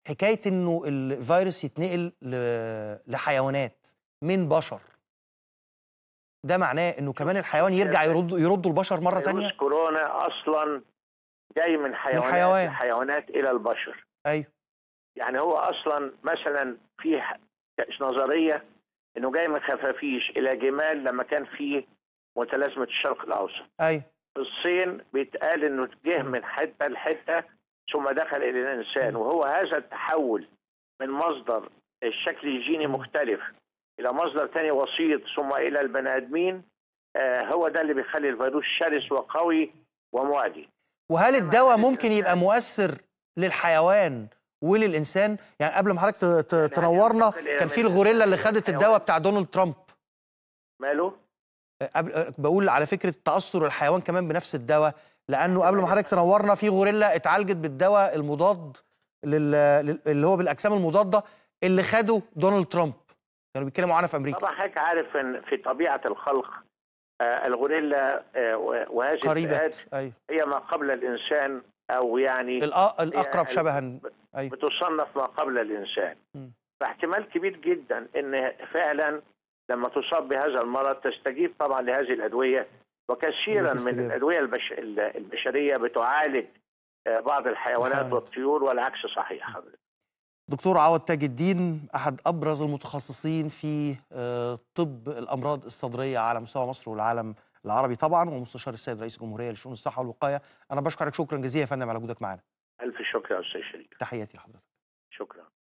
حكايه انه الفيروس يتنقل ل- لحيوانات من بشر ده معناه انه كمان الحيوان يرجع يرد يردوا البشر مره فيروس تانية كورونا اصلا جاي من حيوانات حيوان. الحيوانات الى البشر ايوه يعني هو اصلا مثلا في ح- نظريه انه جاي من خفافيش الى جمال لما كان في متلازمه الشرق الاوسط ايوه في الصين بيتقال انه جه من حته لحته ثم دخل الى الانسان وهو هذا التحول من مصدر الشكل الجيني مختلف الى مصدر ثاني وسيط ثم الى البني ادمين آه هو ده اللي بيخلي الفيروس شرس وقوي ومعدي وهل الدواء قالت ممكن يبقى الإنسان. مؤثر للحيوان وللانسان يعني قبل ما حضرتك ت- ت- يعني تنورنا هينتقل إلى كان في من الغوريلا اللي الإنسان خدت للحيوان. الدواء بتاع دونالد ترامب ماله قبل بقول على فكره تاثر الحيوان كمان بنفس الدواء لانه قبل ما حضرتك تنورنا في غوريلا اتعالجت بالدواء المضاد لل... لل- اللي هو بالاجسام المضاده اللي خده دونالد ترامب كانوا بيتكلموا عنها في امريكا طبعا حضرتك عارف ان في طبيعه الخلق آه الغوريلا آه وهذه قريبه الفئات ايوه هي ما قبل الانسان او يعني الأ- الاقرب هي- شبها ايوه بتصنف ما قبل الانسان مم. فاحتمال كبير جدا ان فعلا لما تصاب بهذا المرض تستجيب طبعا لهذه الادويه وكثيرا في من استجابة. الادويه البش... البشريه بتعالج آه، بعض الحيوانات الحيوانات. والطيور والعكس صحيح حضرتك دكتور عوض تاج الدين احد ابرز المتخصصين في آه، طب الامراض الصدريه على مستوى مصر والعالم العربي طبعا ومستشار السيد رئيس الجمهوريه لشؤون الصحه والوقايه انا بشكرك شكرا جزيلا يا فندم على وجودك معنا الف شكر يا استاذ شريف تحياتي لحضرتك شكرا